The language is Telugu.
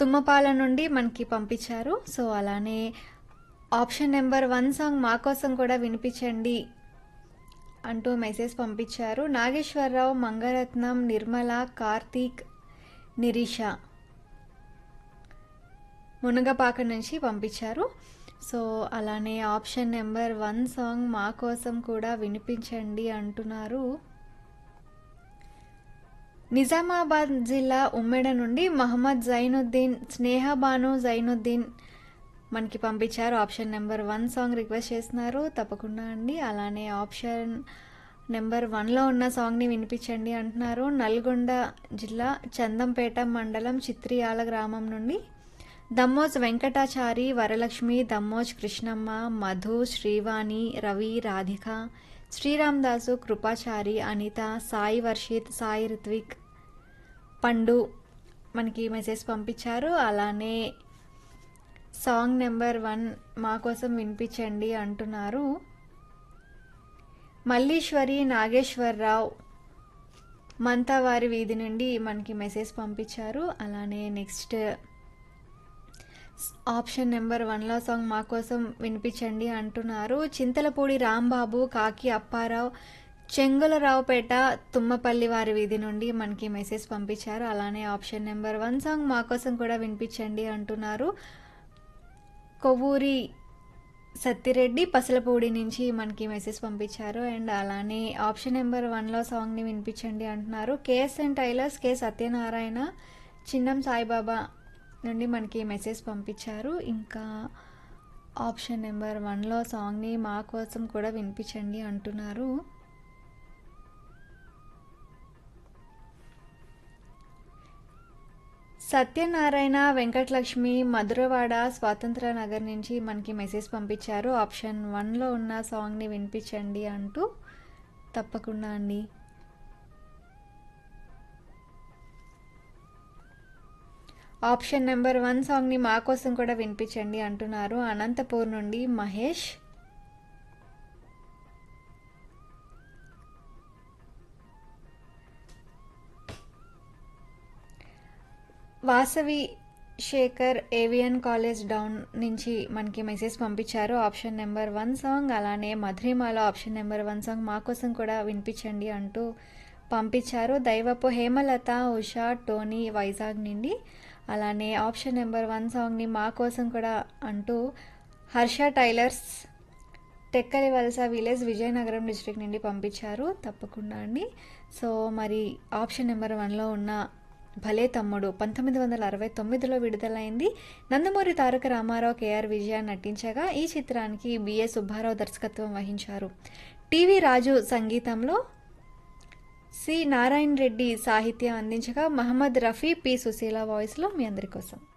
తుమ్మపాల నుండి మనకి పంపించారు సో అలానే ఆప్షన్ నెంబర్ వన్ సాంగ్ మా కోసం కూడా వినిపించండి అంటూ మెసేజ్ పంపించారు నాగేశ్వరరావు మంగరత్నం నిర్మల కార్తీక్ నిరీష మునగపాక నుంచి పంపించారు సో అలానే ఆప్షన్ నెంబర్ వన్ సాంగ్ మా కోసం కూడా వినిపించండి అంటున్నారు నిజామాబాద్ జిల్లా ఉమ్మెడ నుండి మహమ్మద్ జైనుద్దీన్ స్నేహ బాను జైనుద్దీన్ మనకి పంపించారు option number one song request చేస్తున్నారు తప్పకుండా అండి అలానే ఆప్షన్ నెంబర్ వన్లో ఉన్న సాంగ్ని వినిపించండి అంటున్నారు నల్గొండ జిల్లా చందంపేట మండలం చిత్రియాల గ్రామం నుండి దమ్మోజ్ వెంకటాచారి వరలక్ష్మి దమ్మోజ్ కృష్ణమ్మ మధు శ్రీవాణి రవి రాధిక శ్రీరామదాసు కృపాచారి అనిత సాయి వర్షిత్ సాయి రిత్విక్ పండు మనకి మెసేజ్ పంపించారు అలానే సాంగ్ నెంబర్ వన్ మా కోసం వినిపించండి అంటున్నారు మల్లీశ్వరి నాగేశ్వరరావు మంతావారి వీధి నుండి మనకి మెసేజ్ పంపించారు అలానే నెక్స్ట్ ఆప్షన్ నెంబర్ వన్లో సాంగ్ మా కోసం వినిపించండి అంటున్నారు చింతలపూడి రాంబాబు కాకి అప్పారావు చెంగులరావుపేట తుమ్మపల్లి వారి వీధి నుండి మనకి మెసేజ్ పంపించారు అలానే ఆప్షన్ నెంబర్ వన్ సాంగ్ మా కోసం కూడా వినిపించండి అంటున్నారు కొవ్వూరి సత్తిరెడ్డి పసలపూడి నుంచి మనకి మెసేజ్ పంపించారు అండ్ అలానే ఆప్షన్ నెంబర్ వన్లో సాంగ్ని వినిపించండి అంటున్నారు KSN tailors K Satyanarayana Chinnam Saibaba నుండి మనకి మెసేజ్ పంపించారు ఇంకా ఆప్షన్ నెంబర్ వన్లో సాంగ్ని మా కోసం కూడా వినిపించండి అంటున్నారు సత్యనారాయణ వెంకటలక్ష్మి మధురవాడ స్వాతంత్ర నగర్ నుంచి మనకి మెసేజ్ పంపించారు ఆప్షన్ వన్లో ఉన్న సాంగ్ని వినిపించండి అంటూ తప్పకుండా అండి ఆప్షన్ నెంబర్ వన్ సాంగ్ని మా కోసం కూడా వినిపించండి అంటున్నారు అనంతపూర్ నుండి Mahesh Vasavi Sekhar Avian college down నుంచి మనకి మెసేజ్ పంపించారు ఆప్షన్ నెంబర్ వన్ సాంగ్ అలానే మధురిమాల ఆప్షన్ నెంబర్ వన్ సాంగ్ మా కోసం కూడా వినిపించండి అంటూ పంపించారు దైవపు హేమలత ఉషా టోనీ వైజాగ్ నుండి అలానే ఆప్షన్ నెంబర్ వన్ సాంగ్ని మా కోసం కూడా అంటూ హర్ష టైలర్స్ టెక్కలి వలస విలేజ్ విజయనగరం డిస్ట్రిక్ట్ నుండి పంపించారు తప్పకుండా అండి సో మరి ఆప్షన్ నెంబర్ వన్లో ఉన్న భలే తమ్ముడు పంతొమ్మిది వందల అరవై తొమ్మిదిలో విడుదలైంది నందమూరి తారక రామారావు కేఆర్ విజయ నటించగా ఈ చిత్రానికి బిఏ సుబ్బారావు దర్శకత్వం వహించారు టీవీ రాజు సంగీతంలో సి నారాయణ రెడ్డి సాహిత్యం అందించగా మహమ్మద్ రఫీ పి సుశీల వాయిస్లో మీ అందరి కోసం